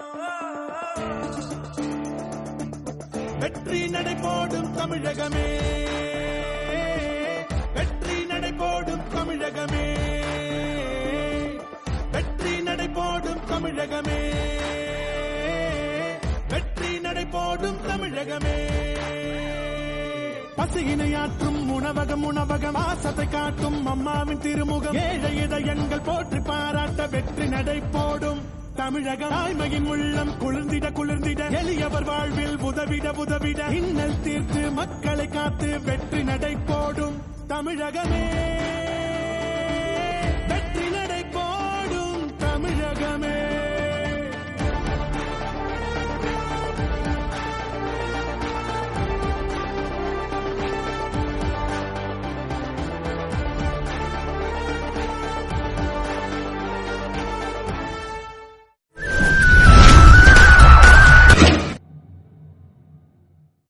வெற்றி நடை போடும் தமிழகமே வெற்றி நடை போடும் தமிழகமே வெற்றி நடை போடும் தமிழகமே வெற்றி நடை போடும் தமிழகமே பசியினை ஆற்றும் உணவகம் உணவகம் ஆசத்தை காட்டும் அம்மாவின் திருமுகம் ஏழை இதயங்கள் போற்றி பாராட்ட வெற்றி நடை போடும் தமிழகம் தாய்மையின் உள்ளம் குளிர்ந்திட குளிர்ந்திட எளியவர் வாழ்வில் உதவிட உதவிட இன்னல் தீர்த்து மக்களை காத்து வெற்றி நடை போடும் தமிழகமே